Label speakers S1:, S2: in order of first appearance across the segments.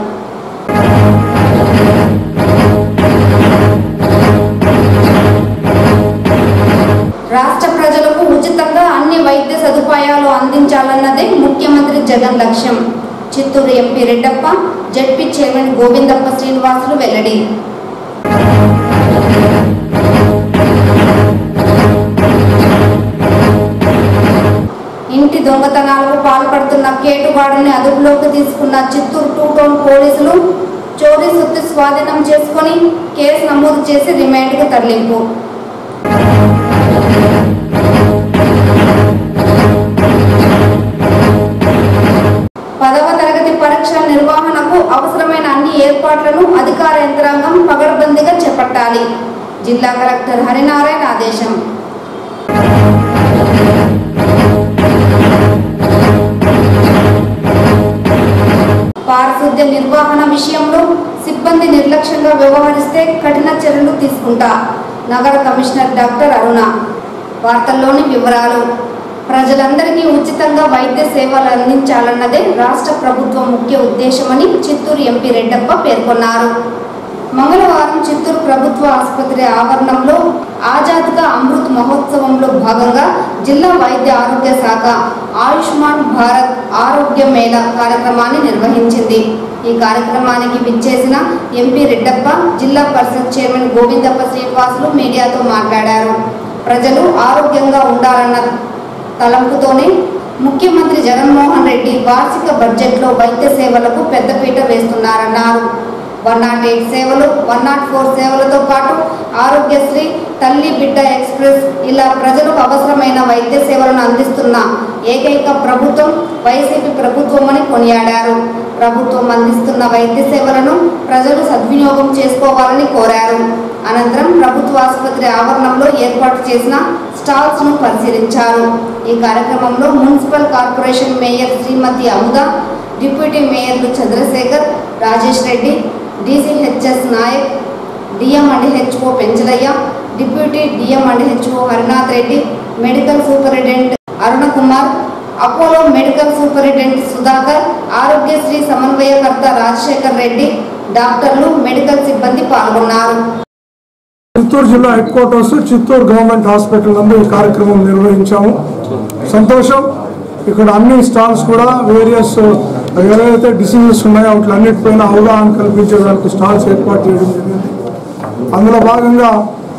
S1: రాష్ట్ర ప్రజలకు ఉచితంగా అన్ని వైద్య సదుపాయాలు అందించాలన్నదే ముఖ్యమంత్రి జగన్ లక్ష్యం Chittoor MP Reddappa ZP chairman Govindappa Srinivasulu వెల్లడి ఇంటి దొంగతనాలకు పాల్పడుతున్న కేటుగాడిని అదుపులోకి తీసుకున్న చిత్తూరు టూ టౌన్ పోలీసులు చోరీ సొత్తు స్వాధీనం చేసుకొని కేసు నమోదు చేసి రిమాండ్కు తరలింపు పదవ తరగతి పరీక్షల నిర్వహణకు అవసరమైన అన్ని ఏర్పాట్లను అధికార యంత్రాంగం పగడ్బందీగా చేపట్టాలి జిల్లా కలెక్టర్ హరినారాయణ ఆదేశం పారిశుద్ధ్య నిర్వహణ విషయంలో సిబ్బంది నిర్లక్ష్యంగా వ్యవహరిస్తే కఠిన చర్యలు తీసుకుంటా నగర కమిషనర్ డాక్టర్ అరుణ వార్తల్లోని వివరాలు ప్రజలందరికీ ఉచితంగా వైద్య సేవలు అందించాలన్నదే రాష్ట్ర ప్రభుత్వం ముఖ్య ఉద్దేశమని చిత్తూరు ఎంపీ రెడ్డప్ప పేర్కొన్నారు మంగళవారం చిత్తూరు ప్రభుత్వ ఆసుపత్రి ఆవరణంలో ఆజాద్గా అమృత్ మహోత్సవంలో భాగంగా జిల్లా వైద్య ఆరోగ్య శాఖ ఆయుష్మాన్ భారత్ ఆరోగ్య మేళ కార్యక్రమాన్ని నిర్వహించింది ఈ కార్యక్రమానికి విచ్చేసిన ఎంపీ రెడ్డప్ప జిల్లా పరిషత్ చైర్మన్ గోవిందప్ప శ్రీనివాసులు మీడియాతో మాట్లాడారు ప్రజలు ఆరోగ్యంగా ఉండాలన్న తలంపుతోనే ముఖ్యమంత్రి జగన్మోహన్ రెడ్డి వార్షిక బడ్జెట్లో వైద్య సేవలకు పెద్దపీట వేస్తున్నారన్నారు వన్ నాట్ ఎయిట్ సేవలు వన్ నాట్ ఫోర్ సేవలతో పాటు ఆరోగ్యశ్రీ తల్లి బిడ్డ ఎక్స్ప్రెస్ ఇలా ప్రజలకు అవసరమైన వైద్య సేవలను అందిస్తున్న ఏకైక ప్రభుత్వం వైసీపీ ప్రభుత్వమని కొనియాడారు ప్రభుత్వం అందిస్తున్న వైద్య సేవలను ప్రజలు సద్వినియోగం చేసుకోవాలని కోరారు అనంతరం ప్రభుత్వ ఆసుపత్రి ఆవరణంలో ఏర్పాటు చేసిన స్టాల్స్ ను పరిశీలించారు ఈ కార్యక్రమంలో municipal corporation mayor Shrimati Amuda deputy మేయర్లు Chandrasekhar Rajesh Reddy DCHS Nayak DM and HO Penchalaiah deputy DM and HO Harinath Reddy medical superintendent Aruna Kumar Apollo medical superintendent Sudhakar Aarogyasri సమన్వయకర్త రాజశేఖర్ రెడ్డి డాక్టర్లు మెడికల్ సిబ్బంది పాల్గొన్నారు
S2: చిత్తూరు జిల్లా headquarters Chittoor government hospital నందు ఈ కార్యక్రమం నిర్వహించాము సంతోషం ఇక్కడ అన్ని స్టాల్స్ కూడా వేరియస్ ఏవైతే డిసీజెస్ ఉన్నాయో వాటిలన్నిటిపైన అవగాహన కల్పించేదానికి స్టాల్స్ ఏర్పాటు చేయడం జరిగింది అందులో భాగంగా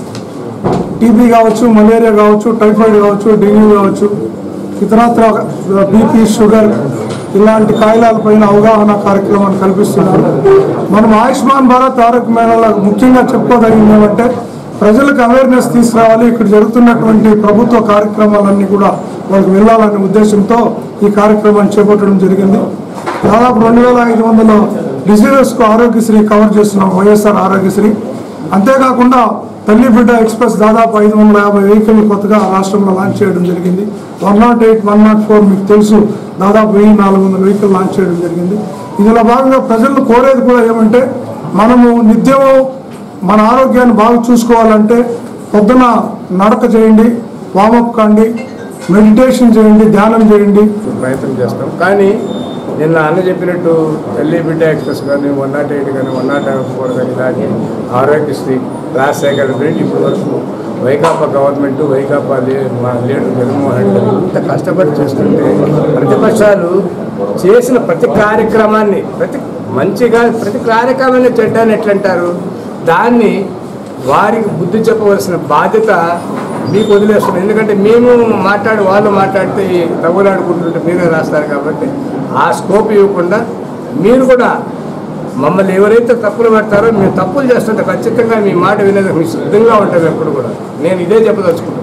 S2: టీబీ కావచ్చు మలేరియా కావచ్చు టైఫాయిడ్ కావచ్చు డెంగ్యూ కావచ్చు ఇతరత్ర బీపీ షుగర్ ఇలాంటి కాయిలాలపైన అవగాహన కార్యక్రమాన్ని కల్పిస్తున్నారు మనం ఆయుష్మాన్ భారత్ ఆరోగ్య మేళలో ముఖ్యంగా చెప్పుకోదగింది ఏమంటే ప్రజలకు అవేర్నెస్ తీసుకురావాలి ఇక్కడ జరుగుతున్నటువంటి ప్రభుత్వ కార్యక్రమాలన్నీ కూడా వాళ్ళకి వెళ్ళాలనే ఉద్దేశంతో ఈ కార్యక్రమాన్ని చేపట్టడం జరిగింది దాదాపు రెండు వేల ఐదు వందల డిసీజెస్కు ఆరోగ్యశ్రీ కవర్ చేస్తున్నాం వైఎస్ఆర్ ఆరోగ్యశ్రీ అంతేకాకుండా తల్లి బిడ్డ ఎక్స్ప్రెస్ దాదాపు ఐదు వందల యాభై వెహికల్ కొత్తగా రాష్ట్రంలో లాంచ్ చేయడం జరిగింది one not eight one not four మీకు తెలుసు దాదాపు వెయ్యి నాలుగు వందల వెహికల్ లాంచ్ చేయడం జరిగింది ఇందులో భాగంగా ప్రజలను కోరేది కూడా ఏమంటే మనము నిత్యము మన ఆరోగ్యాన్ని బాగా చూసుకోవాలంటే పొద్దున నడక చేయండి వామప్ కాండి మెడిటేషన్ చేయండి ధ్యానం చేయండి
S3: ప్రయత్నం చేస్తాం కానీ నిన్న అన్న చెప్పినట్టు తల్లి బిడ్డ ఎక్స్ప్రెస్ కానీ వన్ నాట్ ఎయిట్ కానీ వన్ నాట్ ఫోర్ కానీ ఇలాగే ఆరోగ్యశ్రీ రాజశేఖర్ రెడ్డి ఇప్పటి వరకు వైకాపా గవర్నమెంట్ వైకాపా లే మా లీడర్ జగన్మోహన్ రెడ్డి గారు ఇంత కష్టపడి చేస్తుంటే ప్రతిపక్షాలు చేసిన ప్రతి కార్యక్రమాన్ని ప్రతి మంచిగా ప్రతి కార్యక్రమాన్ని చెడ్డాన్ని ఎట్లంటారు దాన్ని వారికి బుద్ధి చెప్పవలసిన బాధ్యత మీకు వదిలేస్తున్నాం ఎందుకంటే మేము మాట్లాడి వాళ్ళు మాట్లాడితే తగులాడుకుంటుంటే మీరే రాస్తారు కాబట్టి ఆ స్కోప్ ఇవ్వకుండా మీరు కూడా మమ్మల్ని ఎవరైతే తప్పులు పెడతారో మేము తప్పులు చేస్తుంటే ఖచ్చితంగా మీ మాట వినేది మీకు సిద్ధంగా ఉంటాం ఎప్పుడు కూడా నేను ఇదే చెప్పదలుచుకుంటున్నాను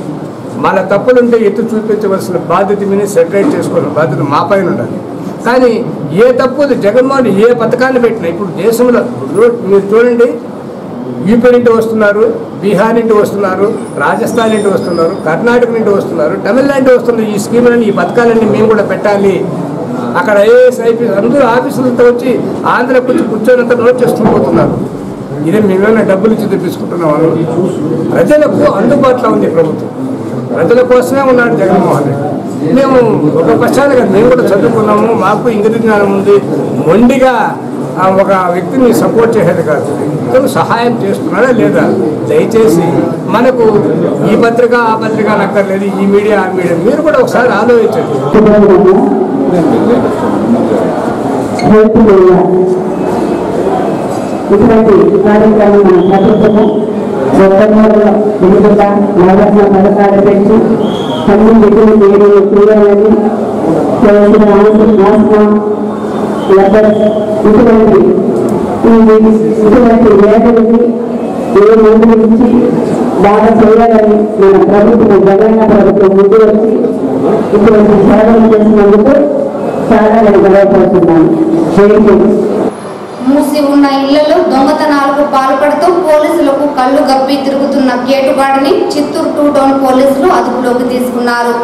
S3: మన తప్పులుంటే ఎత్తు చూపించవలసిన బాధ్యత మీద సెటరేట్ చేసుకోవాల్సిన బాధ్యత మా పైన ఉండాలి కానీ ఏ తప్పు జగన్మోహన్ ఏ పథకాన్ని పెట్టినా ఇప్పుడు దేశంలో ఇప్పుడు మీరు చూడండి యూపీ నుండి వస్తున్నారు బీహార్ నుండి వస్తున్నారు రాజస్థాన్ నుండి వస్తున్నారు కర్ణాటక నుండి వస్తున్నారు తమిళనాడు నుండి వస్తున్నారు ఈ స్కీములన్నీ ఈ పథకాలన్నీ మేము కూడా పెట్టాలి అక్కడ ఐఏఎస్ ఐపీఎస్ అందరూ ఆఫీసులతో వచ్చి ఆంధ్రకు వచ్చి కూర్చొని నోట్ చేసుకుని పోతున్నారు ఇదే మేమేమైనా డబ్బులు ఇచ్చి తెప్పించుకుంటున్నాం ప్రజలకు అందుబాటులో ఉంది ప్రభుత్వం ప్రజల కోసమే ఉన్నాడు జగన్మోహన్ రెడ్డి మేము ఒక పక్షాలు కాదు మేము కూడా చదువుకున్నాము మాకు ఇంగిత జ్ఞానం ఉంది మొండిగా ఆ ఒక వ్యక్తిని సపోర్ట్ చేసేది కాదు ఇతను సహాయం చేస్తున్నాడా లేదా దయచేసి మనకు ఈ పత్రిక ఆ పత్రిక నక్కర్లేదు ఈ మీడియా ఆ మీడియా మీరు కూడా ఒకసారి ఆలోచించండి
S4: హెల్త్ మీడియా ఇటువంటి కార్యక్రమం మన ప్రభుత్వము గతంలో వివిధ నవరత్న పథకాలు పెట్టి అన్ని నిధులు మీరు చేయాలని చేసిన ఆత్మ లెటర్స్ ఇటువంటి ఈ ఇటువంటి వ్యాధులకి ఏ మందు ఇచ్చి బాగా చేయాలని మన ప్రభుత్వం జగన్న ప్రభుత్వం ముందు వచ్చి ఇటువంటి సేవలు చేసినందుకు చాలా నేను గర్వపడుతున్నాను థ్యాంక్ యూ
S1: మూసి ఉన్న ఇళ్లలో దొంగతనాలకు పాల్పడుతూ పోలీసులకు కళ్ళు గప్పి తిరుగుతున్న కేటుగాడిని చిత్తూరు టూ టౌన్ పోలీసులు అదుపులోకి తీసుకున్నారు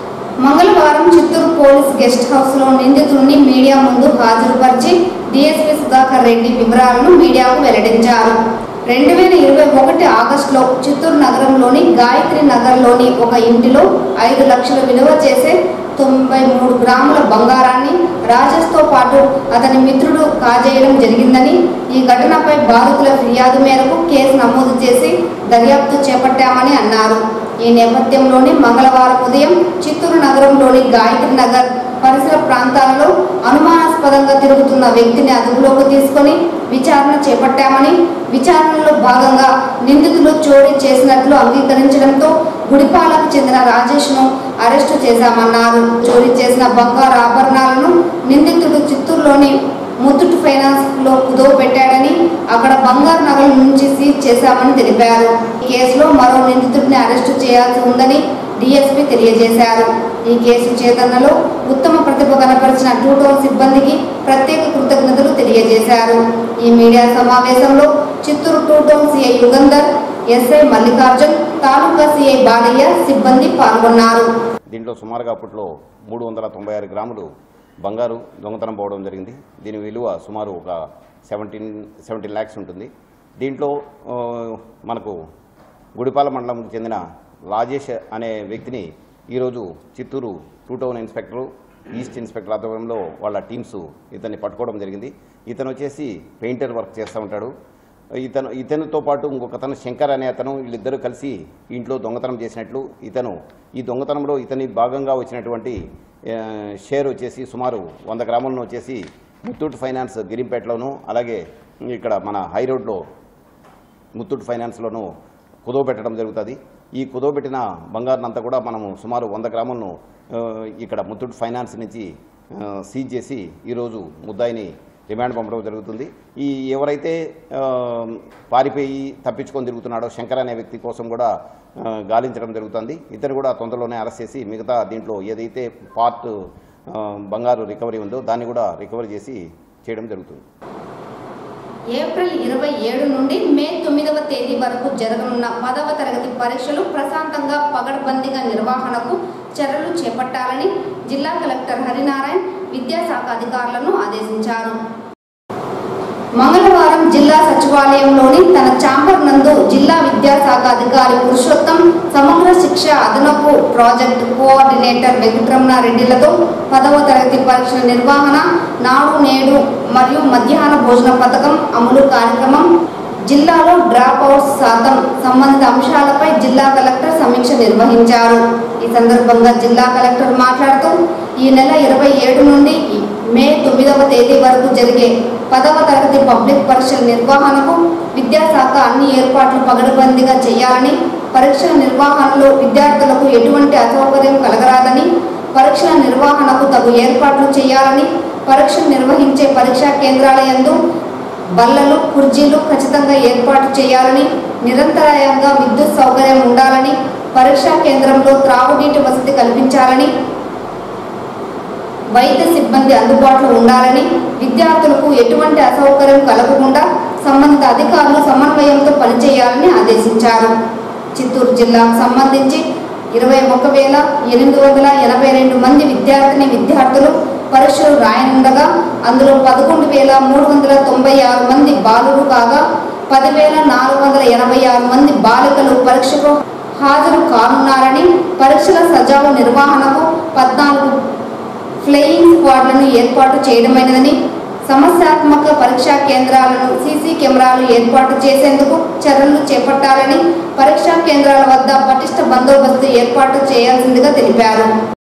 S1: మంగళవారం చిత్తూరు పోలీస్ గెస్ట్ హౌస్ లో నిందితుడిని మీడియా ముందు హాజరుపరిచి డిఎస్పీ సుధాకర్ రెడ్డి వివరాలను మీడియాకు వెల్లడించారు రెండు వేల ఇరవై ఒకటి ఆగస్టులో చిత్తూరు నగరంలోని గాయత్రి నగర్లోని ఒక ఇంటిలో ఐదు లక్షల విలువ చేసే తొంభై మూడు గ్రాముల బంగారాన్ని రాజేష్తో పాటు అతని మిత్రుడు కాజేయడం జరిగిందని ఈ ఘటనపై బాధితుల ఫిర్యాదు మేరకు కేసు నమోదు చేసి దర్యాప్తు చేపట్టామని అన్నారు ఈ నేపథ్యంలోనే మంగళవారం ఉదయం చిత్తూరు నగరంలోని గాయత్రి నగర్ పరిసర ప్రాంతాలలో అనుమానాస్పదంగా తిరుగుతున్న వ్యక్తిని అదుపులోకి తీసుకొని విచారణ చేపట్టామని విచారణలో భాగంగా నిందితులు చోరీ చేసినట్లు అంగీకరించడంతో గుడిపాలకు చెందిన రాజేష్ను అరెస్టు చేశామన్నారు చోరీ చేసిన బంగారు ఆభరణాలను నిందితుడు చిత్తూరులోని ముత్తూట్ ఫైనాన్స్ లో కుదవ పెట్టాడని అక్కడ బంగారు నగల నుంచి సీజ్ చేశామని తెలిపారు ఈ కేసులో మరో నిందితుడిని అరెస్టు చేయాల్సి ఉందని డీఎస్పీ తెలియజేశారు ఈ కేసు చేతనలో ఉత్తమ ప్రతిభ కనపరిచిన టూ టౌన్ సిబ్బందికి ప్రత్యేక కృతజ్ఞతలు తెలియజేశారు ఈ మీడియా సమావేశంలో Chittoor two town CI Yugandhar SI Mallikarjun taluka CI Balaiah సిబ్బంది పాల్గొన్నారు
S5: దీంట్లో సుమారుగా అప్పట్లో మూడు వందల తొంభై ఆరు గ్రాములు బంగారు దొంగతనం పోవడం జరిగింది దీని విలువ సుమారు ఒక సెవెంటీన్ సెవెంటీన్ ల్యాక్స్ ఉంటుంది దీంట్లో ఆ, మనకు గుడిపాల మండలంకి చెందిన రాజేష్ అనే వ్యక్తిని ఈరోజు Chittoor two town inspector east inspector ఆధ్వర్యంలో వాళ్ళ టీమ్స్ ఇతన్ని పట్టుకోవడం జరిగింది ఇతను వచ్చేసి పెయింటర్ వర్క్ చేస్తూ ఉంటాడు ఇతను ఇతనితో పాటు ఇంకొక అతను శంకర్ అనే అతను వీళ్ళిద్దరూ కలిసి ఇంట్లో దొంగతనం చేసినట్లు ఇతను ఈ దొంగతనంలో ఇతని భాగంగా వచ్చినటువంటి ఆ, షేర్ వచ్చేసి సుమారు వంద గ్రాములను వచ్చేసి ముత్తూట్ ఫైనాన్స్ గిరింపేటలోను అలాగే ఇక్కడ మన హై రోడ్లో ముత్తూట్ ఫైనాన్స్లోను కుదవ పెట్టడం జరుగుతుంది ఈ కుదవ పెట్టిన బంగారం అంతా కూడా మనము సుమారు వంద గ్రాములను ఆ, ఇక్కడ ముత్తూట్ ఫైనాన్స్ నుంచి ఆ, సీజ్ చేసి ఈరోజు ముద్దాయిని రిమాండ్ పంపడం జరుగుతుంది ఈ ఎవరైతే ఆ, పారిపోయి తప్పించుకొని తిరుగుతున్నాడో శంకర్ అనే వ్యక్తి కోసం కూడా ఆ, గాలించడం జరుగుతుంది ఇతను కూడా తొందరలోనే అరెస్ట్ చేసి మిగతా దీంట్లో ఏదైతే పార్ట్ ఆ, బంగారు రికవరీ ఉందో దాన్ని కూడా రికవరీ చేసి చేయడం జరుగుతుంది
S1: ఏప్రిల్ ఇరవై ఏడు నుండి మే తొమ్మిదవ తేదీ వరకు జరగనున్న పదవ తరగతి పరీక్షలు ప్రశాంతంగా పగడ్బందీగా నిర్వహణకు చర్యలు చేపట్టాలని జిల్లా కలెక్టర్ హరినారాయణ్ విద్యాశాఖ అధికారులను ఆదేశించారు మంగళవారం జిల్లా సచివాలయంలోని తన చాంబర్ నందు జిల్లా విద్యాశాఖ అధికారి పురుషోత్తం సమగ్ర శిక్ష అదనపు ప్రాజెక్ట్ కోఆర్డినేటర్ వెంకటరమణారెడ్డిలతో పదవ తరగతి పరీక్షల నిర్వహణ నాడు నేడు మరియు మధ్యాహ్న భోజన పథకం అమలు కార్యక్రమం జిల్లాలో డ్రాప్ అవుట్స్ శాతం సంబంధిత అంశాలపై జిల్లా కలెక్టర్ సమీక్ష నిర్వహించారు ఈ సందర్భంగా జిల్లా కలెక్టర్ మాట్లాడుతూ ఈ నెల ఇరవై ఏడు నుండి మే తొమ్మిదవ తేదీ వరకు జరిగే పదవ తరగతి పబ్లిక్ పరీక్షల నిర్వహణకు విద్యాశాఖ అన్ని ఏర్పాట్లు పగడబందీగా చేయాలని పరీక్షల నిర్వహణలో విద్యార్థులకు ఎటువంటి అసౌకర్యం కలగరాదని పరీక్షల నిర్వహణకు తగు ఏర్పాట్లు చేయాలని పరీక్షలు నిర్వహించే పరీక్షా కేంద్రాల యందు బల్లలు కుర్చీలు ఖచ్చితంగా ఏర్పాటు చేయాలని నిరంతరాయంగా విద్యుత్ సౌకర్యం ఉండాలని పరీక్షా కేంద్రంలో త్రాగునీటి వసతి కల్పించాలని వైద్య సిబ్బంది అందుబాటులో ఉండాలని విద్యార్థులకు ఎటువంటి అసౌకర్యం కలగకుండా సంబంధిత అధికారులు సమన్వయంతో పనిచేయాలని ఆదేశించారు చిత్తూరు జిల్లాకు సంబంధించి ఇరవై ఒక వేల ఎనిమిది వందల ఎనభై రెండు మంది విద్యార్థిని విద్యార్థులు పరీక్షలు రాయనుండగా అందులో పదకొండు వేల మూడు వందల తొంభై ఆరు మంది బాలురు కాగా పదివేల నాలుగు వందల ఎనభై ఆరు మంది బాలికలు పరీక్షకు హాజరు కానున్నారని పరీక్షల సజావు నిర్వహణకు పద్నాలుగు ఫ్లయింగ్ స్క్వాడ్లను ఏర్పాటు చేయడమైనదని సమస్యాత్మక పరీక్షా కేంద్రాలను సీసీ కెమెరాలు ఏర్పాటు చేసేందుకు చర్యలు చేపట్టాలని పరీక్షా కేంద్రాల వద్ద పటిష్ట బందోబస్తు ఏర్పాటు చేయాల్సిందిగా తెలిపారు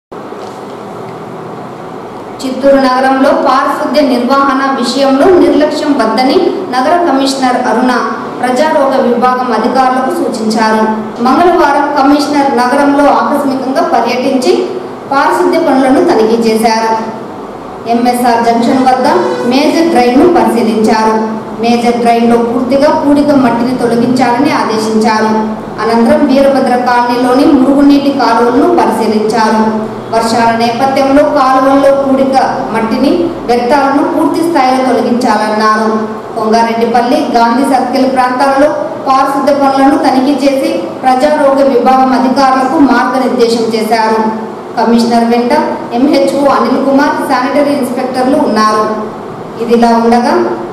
S1: చిత్తూరు నగరంలో పారిశుద్ధ్య నిర్వహణ విషయంలో నిర్లక్ష్యం వద్దని నగర కమిషనర్ అరుణ ప్రజారోగ విభాగం అధికారులకు సూచించారు మంగళవారం కమిషనర్ నగరంలో ఆకస్మికంగా పర్యటించి పారిశుద్ధ్య పనులను తనిఖీ చేశారు ఎంఎస్ఆర్ జంక్షన్ వద్ద మేజర్ డ్రైన్ను పరిశీలించారు మేజర్ డ్రైన్లో పూర్తిగా పూడిక మట్టిని తొలగించాలని ఆదేశించారు అనంతరం వీరభద్ర కాలనీలోని మురుగునీటి కాలువలను పరిశీలించారు వర్షాల నేపథ్యంలో కాలువల్లో పూడిక మట్టిని వ్యర్థాలను పూర్తి స్థాయిలో తొలగించాలన్నారు కొంగారెడ్డిపల్లి గాంధీ సర్కిల్ ప్రాంతాలలో పారిశుద్ధ పనులను తనిఖీ చేసి ప్రజారోగ్య విభాగం అధికారులకు మార్గనిర్దేశం చేశారు కమిషనర్ వెంట ఎంహెచ్ఓ అనిల్ కుమార్ శానిటరీ ఇన్స్పెక్టర్లు ఉన్నారు ఇదిలా ఉండగా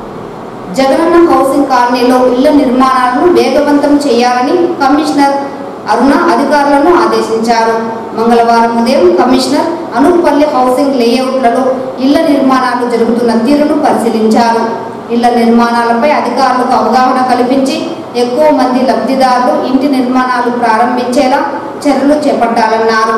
S1: జగనన్న హౌసింగ్ కాలనీలో ఇళ్ల నిర్మాణాలను వేగవంతం చేయాలని కమిషనర్ అరుణ అధికారులను ఆదేశించారు మంగళవారం ఉదయం కమిషనర్ అనూపల్లి హౌసింగ్ లేఅవుట్లలో ఇళ్ల నిర్మాణాలు జరుగుతున్న తీరును పరిశీలించారు ఇళ్ల నిర్మాణాలపై అధికారులకు అవగాహన కల్పించి ఎక్కువ మంది లబ్ధిదారులు ఇంటి నిర్మాణాలు ప్రారంభించేలా చర్యలు చేపట్టాలన్నారు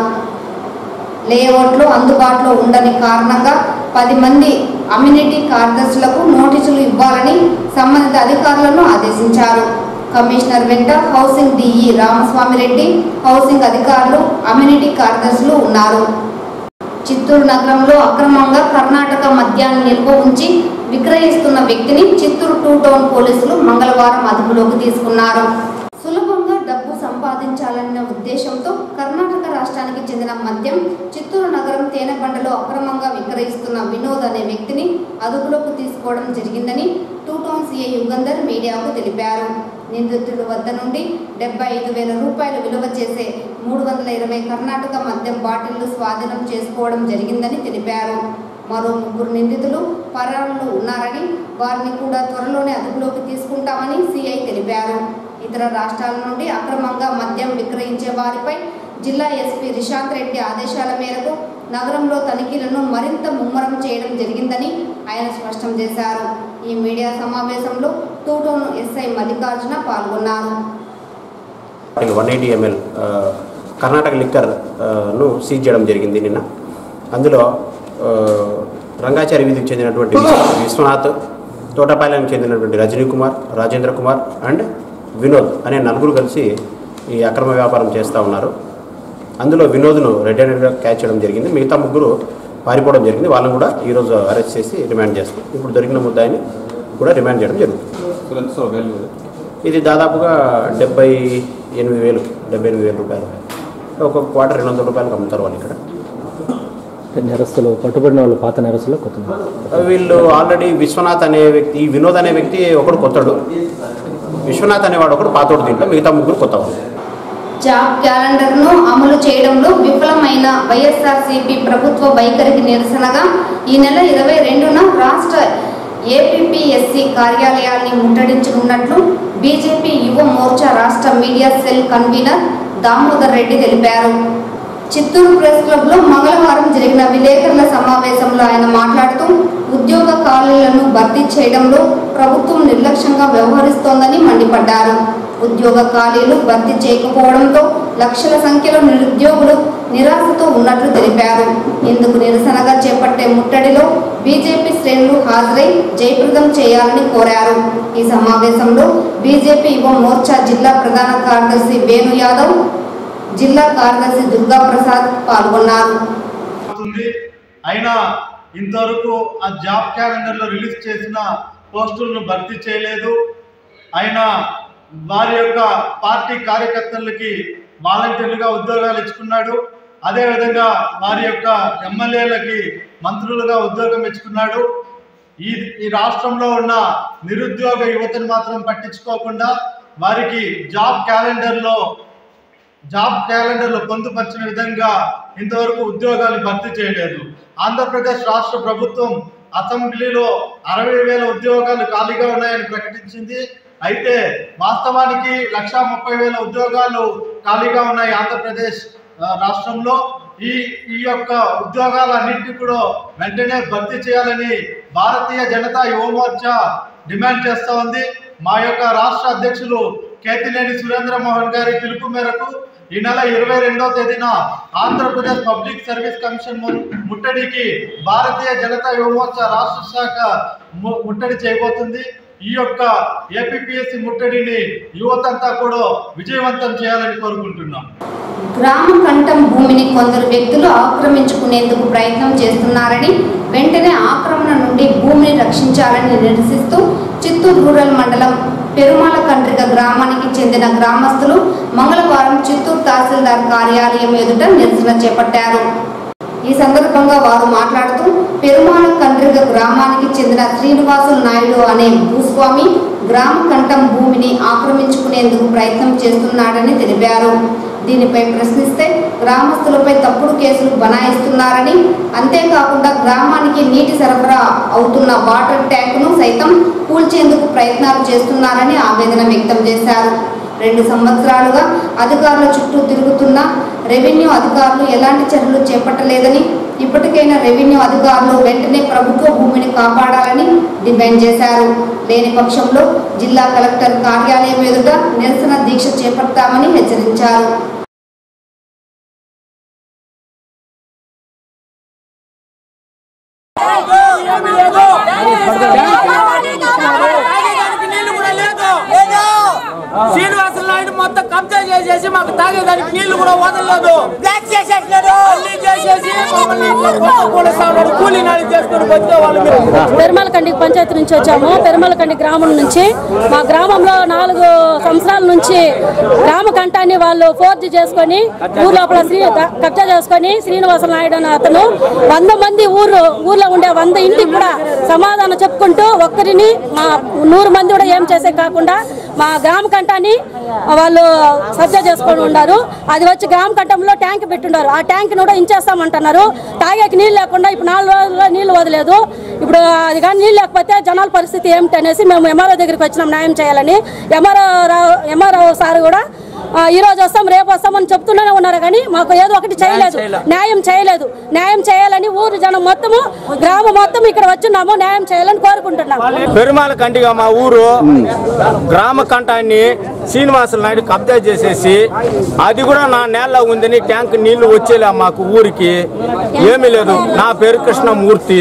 S1: లేఅవుట్లు అందుబాటులో ఉండని కారణంగా పది మంది అమ్యూనిటీ కార్యదర్శులకు నోటీసులు ఇవ్వాలని సంబంధిత అధికారులను ఆదేశించారు కమిషనర్ వెంట హౌసింగ్ డిఈ రామస్వామిరెడ్డి హౌసింగ్ అధికారులు అమ్యూనిటీ కార్యదర్శులు ఉన్నారు చిత్తూరు నగరంలో అక్రమంగా కర్ణాటక మద్యాన్ని నిల్వ ఉంచి విక్రయిస్తున్న వ్యక్తిని చిత్తూరు టూ టౌన్ పోలీసులు మంగళవారం అదుపులోకి తీసుకున్నారు సులభంగా డబ్బు సంపాదించాలన్న ఉద్దేశంతో కర్ణాటక రాష్ట్రానికి చెందిన మద్యం చిత్తూరు నగరం తేనెబండలో అక్రమంగా విక్రయిస్తున్న వినోద్ అనే వ్యక్తిని అదుపులోకి తీసుకోవడం జరిగిందని టూ టౌన్ సీఐ యుగంధర్ మీడియాకు తెలిపారు నిందితుడి వద్ద నుండి డెబ్బై ఐదు వేల రూపాయలు విలువ చేసే మూడు వందల ఇరవై కర్ణాటక మద్యం బాటిళ్లు స్వాధీనం చేసుకోవడం జరిగిందని తెలిపారు మరో ముగ్గురు నిందితులు పరారులు ఉన్నారని వారిని కూడా త్వరలోనే అదుపులోకి తీసుకుంటామని సిఐ తెలిపారు ఇతర రాష్ట్రాల నుండి అక్రమంగా మద్యం విక్రయించే వారిపై జిల్లా ఎస్పీ రిషాంత్ రెడ్డి ఆదేశాల మేరకు నగరంలో తనిఖీలను మరింత ముమ్మరం చేయడం జరిగిందని ఆయన స్పష్టం చేశారు ఈ మీడియా సమావేశంలో టూటోను ఎస్ఐ మల్లికార్జున పాల్గొన్నారు
S6: one eighty ML Karnataka liquor ఆ, ను సీజ్ చేయడం జరిగింది నిన్న అందులో ఆ, రంగాచారి వీధికి చెందినటువంటి విశ్వ- విశ్వనాథ్ తోటపాలెంకి చెందినటువంటి రజనీ కుమార్ రాజేంద్ర కుమార్ అండ్ వినోద్ అనే నలుగురు కలిసి ఈ అక్రమ వ్యాపారం చేస్తూ ఉన్నారు అందులో వినోద్ను రెడ్ హ్యాండెడ్గా క్యాచ్ చేయడం జరిగింది మిగతా ముగ్గురు పారిపోవడం జరిగింది వాళ్ళని కూడా ఈరోజు అరెస్ట్ చేసి రిమాండ్ చేస్తాం ఇప్పుడు దొరికిన ముద్దాయిని కూడా రిమాండ్ చేయడం జరుగుతుంది ఇది దాదాపుగా డెబ్బై ఎనిమిది వేలు డెబ్బై ఎనిమిది వేల రూపాయలు ఒక క్వార్టర్ రెండు వందల రూపాయలకు అమ్ముతారు వాళ్ళు ఇక్కడ
S7: నేరస్తులు పట్టుబడిన వాళ్ళు పాత నేరస్తులు కొత్త
S6: వీళ్ళు ఆల్రెడీ విశ్వనాథ్ అనే వ్యక్తి ఈ వినోద్ అనే వ్యక్తి ఒకడు కొత్తడు విశ్వనాథ్ అనేవాడు ఒకడు పాతోడు దీంట్లో మిగతా ముగ్గురు కొత్త వాళ్ళు
S1: జాబ్ క్యాలెండర్ను అమలు చేయడంలో విఫలమైన వైఎస్ఆర్సీపీ ప్రభుత్వ వైఖరికి నిరసనగా ఈ నెల ఇరవై రెండున రాష్ట్ర ఏపీపీఎస్సీ కార్యాలయాన్ని ముట్టడించనున్నట్లు బీజేపీ యువ మోర్చా రాష్ట్ర media cell convener Damodar Reddy తెలిపారు చిత్తూరు ప్రెస్ క్లబ్లో మంగళవారం జరిగిన విలేకరుల సమావేశంలో ఆయన మాట్లాడుతూ ఉద్యోగ ఖాళీలను భర్తీ చేయడంలో ప్రభుత్వం నిర్లక్ష్యంగా వ్యవహరిస్తోందని మండిపడ్డారు ఉద్యోగ ఖాళీలు భర్తీ చేయకపోవడంతో లక్షల సంఖ్యలో నిరుద్యోగులు నిరాశతో ఉన్నట్లు తెలిపారు ఇందుకు నిరసనగా చేపట్టే ముట్టడిలో బీజేపీ శ్రేణులు హాజరై జయప్రదం చేయాలని కోరారు ఈ సమావేశంలో బీజేపీ యువ మోర్చా జిల్లా ప్రధాన కార్యదర్శి వేణు యాదవ్ జిల్లా కార్యదర్శి దుర్గా ప్రసాద్ పాల్గొన్నారు
S8: అవుతుంది అయినా ఇంతవరకు ఆ జాబ్ క్యాలెండర్లో రిలీజ్ చేసిన పోస్టులను భర్తీ చేయలేదు అయినా వారి యొక్క పార్టీ కార్యకర్తలకి వాలంటీర్లుగా ఉద్యోగాలు ఇచ్చుకున్నాడు అదేవిధంగా వారి యొక్క ఎమ్మెల్యేలకి మంత్రులుగా ఉద్యోగం ఇచ్చుకున్నాడు ఈ ఈ రాష్ట్రంలో ఉన్న నిరుద్యోగ యువతను మాత్రం పట్టించుకోకుండా వారికి జాబ్ క్యాలెండర్లో జాబ్ క్యాలెండర్లో పొందుపరిచిన విధంగా ఇంతవరకు ఉద్యోగాలు భర్తీ చేయలేదు ఆంధ్రప్రదేశ్ రాష్ట్ర ప్రభుత్వం అసెంబ్లీలో అరవై వేల ఉద్యోగాలు ఖాళీగా ఉన్నాయని ప్రకటించింది అయితే వాస్తవానికి లక్షా ముప్పై వేల ఉద్యోగాలు ఖాళీగా ఉన్నాయి ఆంధ్రప్రదేశ్ ఆ, రాష్ట్రంలో ఈ ఈ యొక్క ఉద్యోగాలన్నింటినీ కూడా వెంటనే భర్తీ చేయాలని భారతీయ జనతా యువ మోర్చా డిమాండ్ చేస్తూ ఉంది మా యొక్క రాష్ట్ర అధ్యక్షులు కేతినేని సురేంద్ర మోహన్ గారి పిలుపు మేరకు ఈ నెల ఇరవై రెండవ తేదీన ఆంధ్రప్రదేశ్ పబ్లిక్ సర్వీస్ కమిషన్ ము- ముట్టడికి భారతీయ జనతా యువ మోర్చా రాష్ట్ర శాఖ ము- ముట్టడి చేయబోతుంది ఈ యొక్క ఏపీఎస్సి ముట్టడిని యువతంతా కూడా విజయవంతం చేయాలని కోరుకుంటున్నాం
S1: గ్రామ కంఠం భూమిని కొందరు వ్యక్తులు ఆక్రమించుకునేందుకు ప్రయత్నం చేస్తున్నారని వెంటనే ఆక్రమణ నుండి భూమిని రక్షించాలని నిరసిస్తూ చిత్తూరు రూరల్ మండలం పెరుమాల కండ్రిక గ్రామానికి చెందిన గ్రామస్తులు మంగళవారం చిత్తూరు తహసీల్దార్ కార్యాలయం ఎదుట నిరసన చేపట్టారు ఈ సందర్భంగా వారు మాట్లాడుతూ పెరుమాల కండ్రిగ గ్రామానికి చెందిన శ్రీనివాసులు నాయుడు అనే భూస్వామి గ్రామ కంఠం భూమిని ఆక్రమించుకునేందుకు ప్రయత్నం చేస్తున్నాడని తెలిపారు దీనిపై ప్రశ్నిస్తే గ్రామస్తులపై తప్పుడు కేసులు బనాయిస్తున్నారని అంతేకాకుండా గ్రామానికి నీటి సరఫరా అవుతున్న వాటర్ ట్యాంకును సైతం కూల్చేందుకు ప్రయత్నాలు చేస్తున్నారని ఆవేదన వ్యక్తం చేశారు రెండు సంవత్సరాలుగా అధికారుల చుట్టూ తిరుగుతున్న రెవెన్యూ అధికారులు ఎలాంటి చర్యలు చేపట్టలేదని ఇప్పటికైనా రెవెన్యూ అధికారులు వెంటనే ప్రభుత్వ భూమిని కాపాడాలని డిమాండ్ చేశారు లేని పక్షంలో జిల్లా కలెక్టర్ కార్యాలయం ఎదుట నిరసన దీక్ష చేపడతామని హెచ్చరించారు
S9: శ్రీనివాసులు నాయుడు మొత్తం కబ్జా చేసేసి మాకు తాగేదానికి నీళ్లు కూడా వదలలేదు బ్లాక్ చేసేసినాడు అన్ని చేసేసి మమ్మల్ని ఇట్లా కొత్త కూలిస్తా ఉన్నాడు. కూలీ నాలి చేసుకుని వచ్చే వాళ్ళు మీరు
S10: పెరుమలకండి పంచాయతీ నుంచి వచ్చాము పెరుమలకండి గ్రామం నుంచి మా గ్రామంలో నాలుగు సంవత్సరాల నుంచి గ్రామ కంఠాన్ని వాళ్ళు ఫోర్జీ చేసుకొని ఊరు లోపల శ్రీ కబ్జా చేసుకొని శ్రీనివాస నాయుడు అనే అతను వంద మంది ఊరు ఊర్లో ఉండే వంద ఇంటికి కూడా సమాధానం చెప్పుకుంటూ ఒక్కరిని మా నూరు మంది కూడా ఏం చేసే కాకుండా మా గ్రామ కంఠాన్ని వాళ్ళు సబ్జా చేసుకొని ఉన్నారు అది వచ్చి గ్రామ కంఠంలో ట్యాంక్ పెట్టుండారు ఆ ట్యాంక్ కూడా ఇంచేస్తామంటున్నారు తాగేకి నీళ్ళు లేకుండా ఇప్పుడు నాలుగు రోజుల్లో నీళ్లు వదలేదు ఇప్పుడు అది కానీ నీళ్ళు లేకపోతే జనాల పరిస్థితి ఏమిటి అనేసి మేము ఎంఆర్ఓ దగ్గరికి వచ్చినాం న్యాయం చేయాలని ఎంఆర్ఓ ఎంఆర్ఓ సార్ కూడా ఆ, ఈ రోజు వస్తాం రేపు వస్తామని చెప్తూనే ఉన్నారు కానీ మాకు ఏదో ఒకటి చేయలేదు న్యాయం చేయలేదు న్యాయం చేయాలని ఊరు జనం మొత్తము గ్రామం మొత్తం ఇక్కడ వచ్చినాము న్యాయం చేయాలని కోరుకుంటున్నాము
S3: పెరుమాల కంటిగా మా ఊరు గ్రామ కంఠాన్ని శ్రీనివాసులు నాయుడు కబ్జా చేసేసి అది కూడా నా నేల ఉందని ట్యాంక్ నీళ్లు వచ్చేలా మాకు ఊరికి ఏమీ లేదు నా పేరు కృష్ణమూర్తి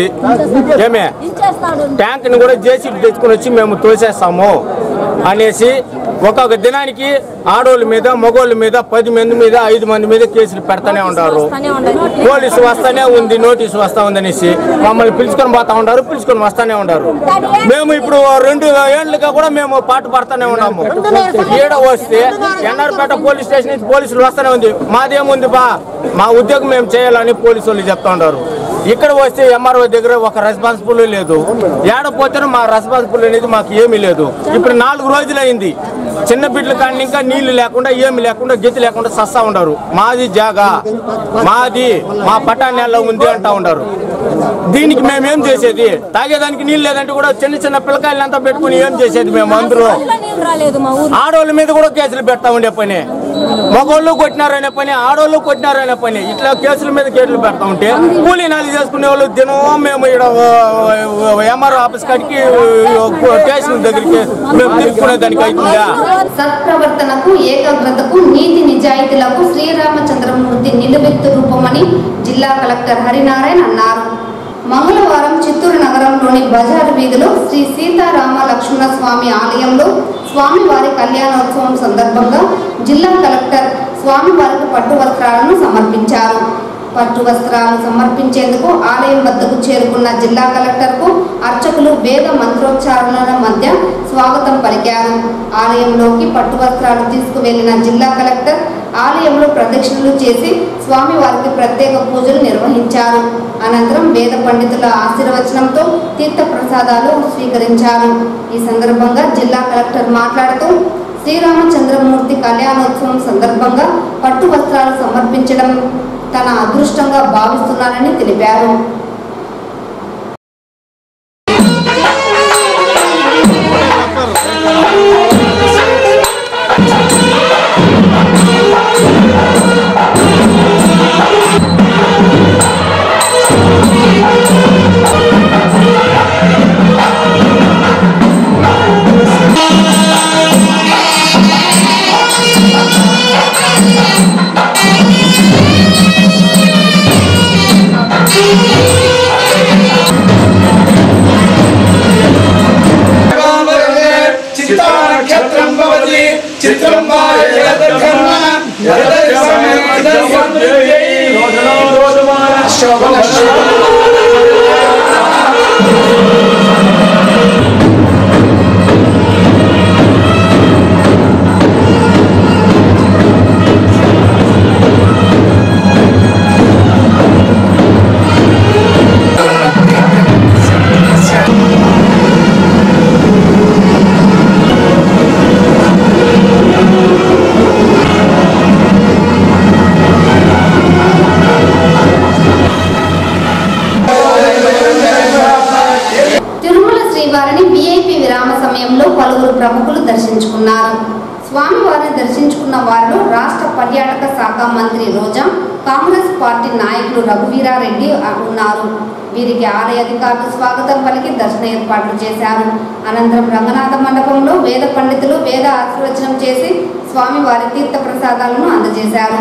S3: ఏమే ట్యాంక్ ని కూడా జేసీబీ తెచ్చుకుని వచ్చి మేము తోసేస్తాము అనేసి ఒక్కొక్క దినానికి ఆడోళ్ళ మీద మగోళ్ళ మీద పది మంది మీద ఐదు మంది మీద కేసులు పెడతానే ఉంటారు పోలీసు వస్తానే ఉంది నోటీసు వస్తా ఉందనేసి మమ్మల్ని పిలుచుకొని పోతా ఉంటారు పిలుచుకొని వస్తానే ఉంటారు మేము ఇప్పుడు రెండు ఏళ్ళుగా కూడా మేము పాటు పడతానే ఉన్నాము ఈడ వస్తే ఎన్ఆర్పేట పోలీస్ స్టేషన్ నుంచి పోలీసులు వస్తానే ఉంది మాదేముంది బా మా ఉద్యోగం మేము చేయాలని పోలీసు వాళ్ళు చెప్తా ఉంటారు ఇక్కడ వస్తే ఎంఆర్ఓ దగ్గర ఒక రెస్పాన్సిబుల్ లేదు ఏడపోతే మా రెస్పాన్సిబుల్ అనేది మాకు ఏమీ లేదు ఇప్పుడు నాలుగు రోజులైంది చిన్న బిడ్డల కానీ ఇంకా నీళ్లు లేకుండా ఏమి లేకుండా గతి లేకుండా సస్తా ఉండరు మాది జాగా మాది మా పట్టా నెలలో ఉంది అంటా ఉంటారు దీనికి మేము ఏం చేసేది తాగేదానికి నీళ్ళు లేదంటే కూడా చిన్న చిన్న పిల్లకాయలంతా పెట్టుకుని ఏం చేసేది మేము అందరూ
S10: రాలేదు మా ఊరు
S3: ఆడోళ్ళ మీద కూడా కేసులు పెడతా ఉండే పని మగోళ్ళు కొట్టినారనే పని ఆడోళ్ళు కొట్టినారనే పని ఇట్లా కేసుల మీద కేసులు పెడతా ఉంటే కూలీ నాలి చేసుకునే వాళ్ళు దినం మేము ఇక్కడ ఎంఆర్ఓ ఆఫీస్ కాడికి స్టేషన్ దగ్గరికి మేము తిరుక్కునే దానికి అవుతుందా
S1: సత్ప్రవర్తనకు ఏకాగ్రతకు నీతి నిజాయితీలకు శ్రీరామచంద్రమూర్తి నిలువెత్తు రూపమని జిల్లా కలెక్టర్ హరినారాయణ అన్నారు మంగళవారం చిత్తూరు నగరంలోని బజారు వీధిలో శ్రీ సీతారామ లక్ష్మణ స్వామి ఆలయంలో స్వామివారి కళ్యాణోత్సవం సందర్భంగా జిల్లా కలెక్టర్ స్వామివారికి పట్టు వస్త్రాలను సమర్పించారు పట్టు వస్త్రాలు సమర్పించేందుకు ఆలయం వద్దకు చేరుకున్న జిల్లా కలెక్టర్కు అర్చకులు వేద మంత్రోచ్చారణల మధ్య స్వాగతం పలికారు ఆలయంలోకి పట్టు వస్త్రాలు తీసుకువెళ్లిన జిల్లా కలెక్టర్ ఆలయంలో ప్రదక్షిణలు చేసి స్వామివారికి ప్రత్యేక పూజలు నిర్వహించారు అనంతరం వేద పండితుల ఆశీర్వచనంతో తీర్థ ప్రసాదాలు స్వీకరించారు ఈ సందర్భంగా జిల్లా కలెక్టర్ మాట్లాడుతూ శ్రీరామచంద్రమూర్తి కళ్యాణోత్సవం సందర్భంగా పట్టు వస్త్రాలు సమర్పించడం తన అదృష్టంగా భావిస్తున్నానని తెలిపారు
S11: Thank you.
S1: తిరుమల శ్రీవారిని విఐపి విరామ సమయంలో పలువురు ప్రముఖులు దర్శించుకున్నారు స్వామివారిని దర్శించుకున్న వారిలో రాష్ట్ర పర్యాటక శాఖ మంత్రి రోజా కాంగ్రెస్ పార్టీ నాయకులు రఘువీరారెడ్డి ఉన్నారు వీరికి ఆలయ అధికారులు స్వాగతం పలికి దర్శన ఏర్పాట్లు చేశారు అనంతరం రంగనాథ మండపంలో వేద పండితులు వేద ఆశీర్వచనం చేసి స్వామివారి తీర్థ ప్రసాదాలను అందజేశారు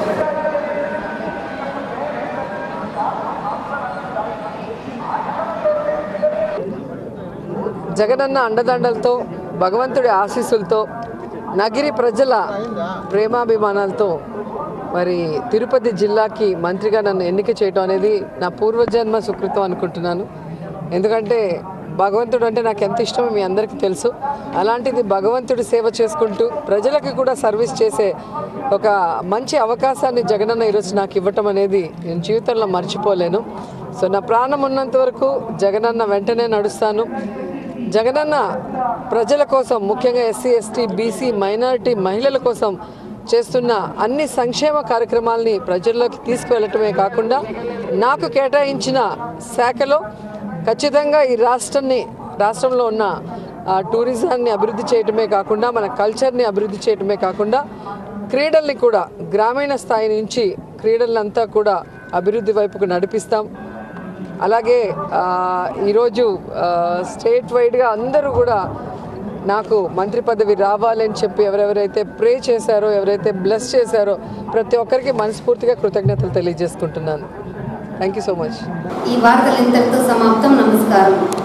S11: జగనన్న అండదండలతో భగవంతుడి ఆశీస్సులతో నగిరి ప్రజల ప్రేమాభిమానాలతో మరి తిరుపతి జిల్లాకి మంత్రిగా నన్ను ఎన్నిక చేయడం అనేది నా పూర్వజన్మ సుకృతం అనుకుంటున్నాను ఎందుకంటే భగవంతుడు అంటే నాకు ఎంత ఇష్టమో మీ అందరికీ తెలుసు అలాంటిది భగవంతుడి సేవ చేసుకుంటూ ప్రజలకి కూడా సర్వీస్ చేసే ఒక మంచి అవకాశాన్ని జగనన్న ఈరోజు నాకు ఇవ్వటం అనేది నేను జీవితంలో మర్చిపోలేను సో నా ప్రాణం ఉన్నంత వరకు జగనన్న వెంటనే నడుస్తాను జగనన్న ప్రజల కోసం ముఖ్యంగా ఎస్సీ ఎస్టీ బీసీ మైనారిటీ మహిళల కోసం చేస్తున్న అన్ని సంక్షేమ కార్యక్రమాల్ని ప్రజల్లోకి తీసుకువెళ్ళటమే కాకుండా నాకు కేటాయించిన శాఖలో ఖచ్చితంగా ఈ రాష్ట్రాన్ని రాష్ట్రంలో ఉన్న ఆ, టూరిజాన్ని అభివృద్ధి చేయటమే కాకుండా మన కల్చర్ని అభివృద్ధి చేయటమే కాకుండా క్రీడల్ని కూడా గ్రామీణ స్థాయి నుంచి క్రీడలంతా కూడా అభివృద్ధి వైపుకు నడిపిస్తాం అలాగే ఆ, ఈరోజు ఆ, స్టేట్ వైడ్గా అందరూ కూడా నాకు మంత్రి పదవి రావాలని చెప్పి ఎవరెవరైతే ప్రే చేశారో ఎవరైతే బ్లెస్ చేశారో ప్రతి ఒక్కరికి మనస్ఫూర్తిగా కృతజ్ఞతలు తెలియజేసుకుంటున్నాను థ్యాంక్ యూ సో మచ్
S1: ఈ వార్తలు ఇంతటితో సమాప్తం నమస్కారం